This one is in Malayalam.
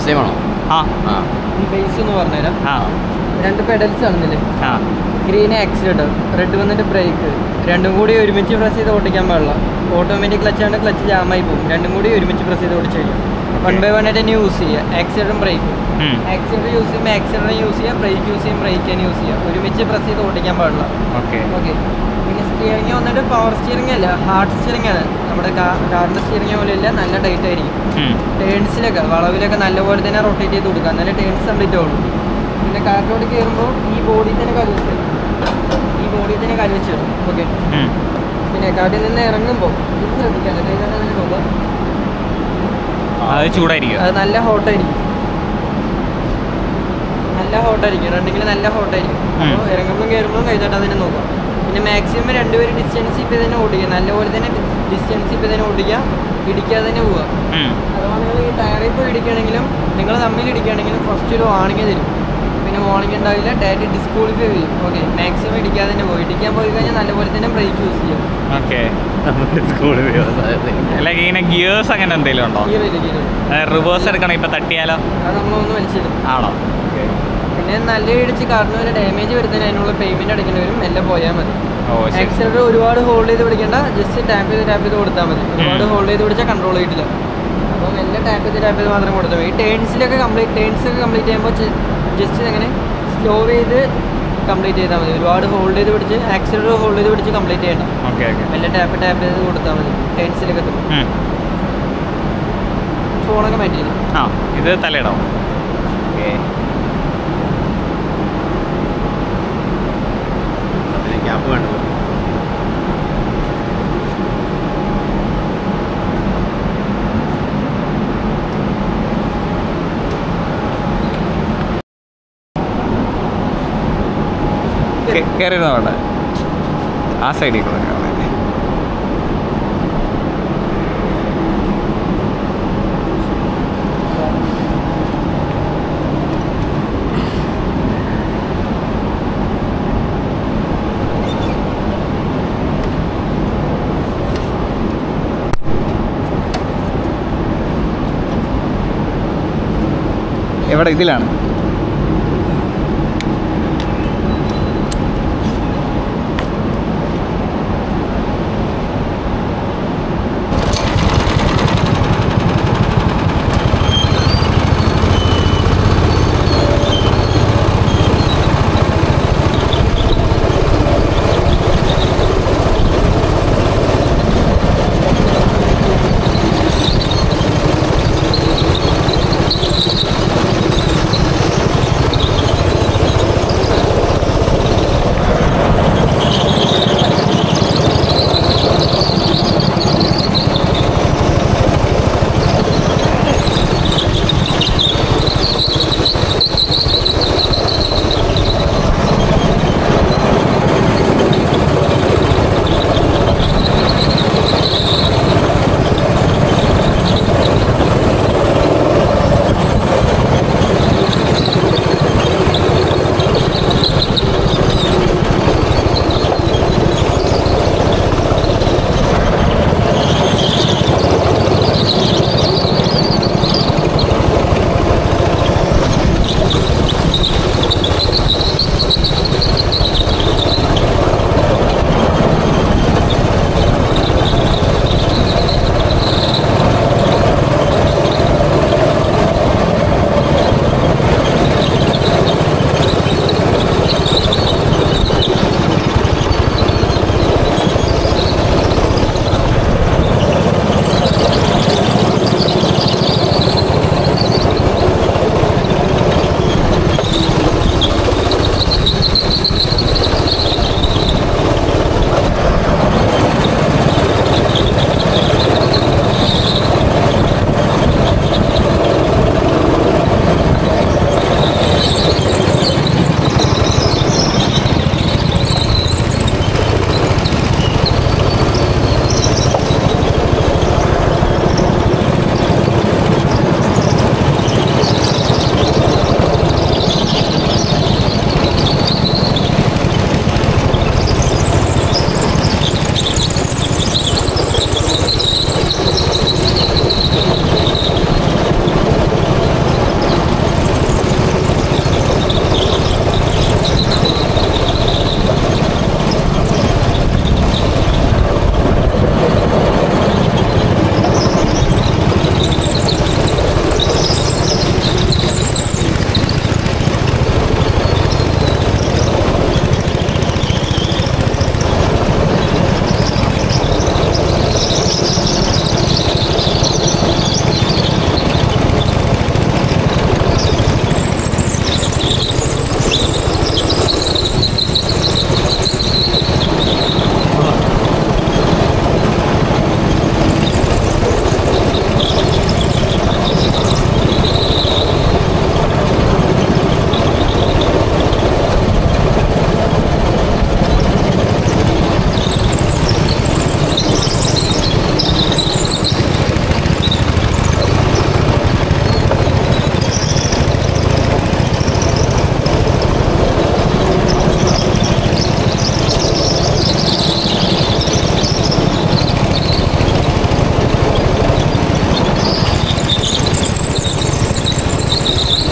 സെയിം ആണോ ആ ആ ഈ ബേസ് എന്ന് പറഞ്ഞുതരാം ആ രണ്ട് പെഡൽസ് ആണെന്നില്ലേ ആ ഗ്രീൻ ആക്സിലേറ്റർ റെഡ് വന്നിട്ട് ബ്രേക്ക് രണ്ടും കൂടി ഒരുമിച്ച് പ്രസ് ചെയ്ത് ഓടിക്കാൻ പാടില്ല ഓട്ടോമാറ്റിക് ക്ലച്ച് ആണ് ക്ലച്ച് ജാമായി പോകും രണ്ടും കൂടി ഒരുമിച്ച് പ്രസ് ചെയ്ത് ഓടിച്ചു കഴിയും വൺ ബൈ വൺ ആയിട്ട് തന്നെ യൂസ് ചെയ്യുക ആക്സിലേറ്ററും ബ്രേക്കും ഉം. ആക്സിലേറ്റർ യൂസ് ചെയ്യുമ്പോൾ ആക്സിലേറ്റർ യൂസ് ചെയ്യുക ബ്രേക്ക് യൂസ് ചെയ്യും ബ്രേക്ക് തന്നെ യൂസ് ചെയ്യുക ഒരുമിച്ച് പ്രസ് ചെയ്ത് ഓടിക്കാൻ പാടില്ല ഓക്കെ ഓക്കെ പിന്നെ സ്റ്റിയറിംഗ് വന്നിട്ട് പവർ സ്റ്റിയറിംഗ് അല്ല ഹാർഡ് സ്റ്റിയറിംഗ് ആണ് നമ്മുടെ കാറിൻ്റെ സ്റ്റിയറിംഗ് പോലെയല്ല നല്ല ടൈറ്റ് ആയിരിക്കും ഉം. ടേൺസിലൊക്കെ വളവിലൊക്കെ നല്ലപോലെ തന്നെ റൊട്ടേറ്റ് ചെയ്ത് കൊടുക്കുക എന്നാലേ ടേൺസ് കംപ്ലീറ്റ് ആവുള്ളൂ പിന്നെ കാറിലോട്ട് കയറുമ്പോൾ ഈ ബോഡി തന്നെ കാല് വെച്ച് ഈ ബോഡി തന്നെ കാല് വെച്ച് ഓക്കെ ഉം. പിന്നെ കാട്ടിൽ നിന്ന് ഇറങ്ങുമ്പോൾ ഇത് ശ്രദ്ധിക്കാം കൈ തന്നെ തന്നെ നോക്കുക അത് ചൂടായിരിക്കും അത് നല്ല ഹോട്ടായിരിക്കും നല്ല ഹോട്ടായിരിക്കും രണ്ടെങ്കിലും നല്ല ഹോട്ടായിരിക്കും അപ്പോൾ ഉം. ഇറങ്ങുമ്പോൾ കയറുമ്പോഴും കൈ തട്ടാൻ തന്നെ നോക്കുക പിന്നെ മാക്സിമം രണ്ടുപേരും ഡിസ്റ്റൻസ് ഇപ്പോൾ തന്നെ ഓടിക്കുക നല്ലപോലെ തന്നെ ഡിസ്റ്റൻസ് ഇപ്പോൾ തന്നെ ഓടിക്കുക ഇടിക്കാതെ തന്നെ പോവുക ഉം. അഥവാ നിങ്ങൾ ഈ ടയറിൽ പോയി ഇടിക്കുകയാണെങ്കിലും നിങ്ങൾ തമ്മിൽ ഇടിക്കുകയാണെങ്കിലും ഫസ്റ്റ് ഒരു വാണിംഗ് തരും പിന്നെ വാണിംഗ് ഉണ്ടാവില്ല ഡയറക്റ്റ് ഡിസ്ക്വാളിഫൈ ചെയ്യും ഓക്കെ മാക്സിമം ഇടിക്കാതെ തന്നെ പോയി ഇടിക്കാൻ പോയി കഴിഞ്ഞാൽ നല്ലപോലെ തന്നെ ബ്രേക്ക് യൂസ് ചെയ്യും ഓക്കെ സ്കൂളിൽ വ്യവസായത്തിൽ അല്ലെങ്കിൽ ഇങ്ങനെ ഗിയേഴ്സ് അങ്ങനെ എന്തെങ്കിലും ഉണ്ടോ ഗിയർ ഇല്ല ഗിയർ റിവേഴ്സ് എടുക്കണം ഇപ്പൊ തട്ടിയാലോ അത് നമ്മളൊന്ന് വലിച്ചിടും ആണോ പിന്നെ നല്ല ഇടിച്ച് കാറിന് വരെ ഡാമേജ് വരുന്നതിന് അതിനുള്ള പേയ്മെന്റ് അടയ്ക്കേണ്ടി വരും എല്ലാം പോയാൽ മതി ഓ ശരി ആക്സിലേറ്റർ ഒരുപാട് ഹോൾഡ് ചെയ്ത് പിടിക്കേണ്ട ജസ്റ്റ് ടാപ്പ് ചെയ്ത് ടാപ്പ് ചെയ്ത് കൊടുത്താൽ മതി ഒരുപാട് ഹോൾഡ് ചെയ്ത് പിടിച്ചാൽ കൺട്രോൾ ചെയ്തിട്ടില്ല അപ്പം എല്ലാം ടാപ്പ് ചെയ്ത് ടാപ്പ് ചെയ്ത് മാത്രം കൊടുത്താൽ മതി ഈ ടേൺസിലൊക്കെ കംപ്ലീറ്റ് ടേൺസ് ഒക്കെ കംപ്ലീറ്റ് ചെയ്യുമ്പോൾ ജസ്റ്റ് അങ്ങനെ സ്ലോ ചെയ്ത് കംപ്ലീറ്റ് ചെയ്താൽ മതി ഒരുപാട് ഹോൾഡ് ചെയ്ത് പിടിച്ച് ആക്സിലേറ്റർ ഹോൾഡ് ചെയ്ത് പിടിച്ച് കംപ്ലീറ്റ് ചെയ്യണ്ട ഓക്കെ ഓക്കെ എല്ലാം ടാപ്പ് ടാപ്പ് ചെയ്ത് കൊടുത്താൽ മതി ടേൺസിലൊക്കെ എത്തും ഫോണൊക്കെ മാറ്റി ആ ഇത് തലയിടാം ഓക്കെ അതിന് ഗ്യാപ്പ് വേണ്ടത് കയറിയിരുന്ന വേണ്ട ആ സൈഡിൽ കൂടെ കയറണം. എവിടെ ഇതിലാണ് ഓക്കെ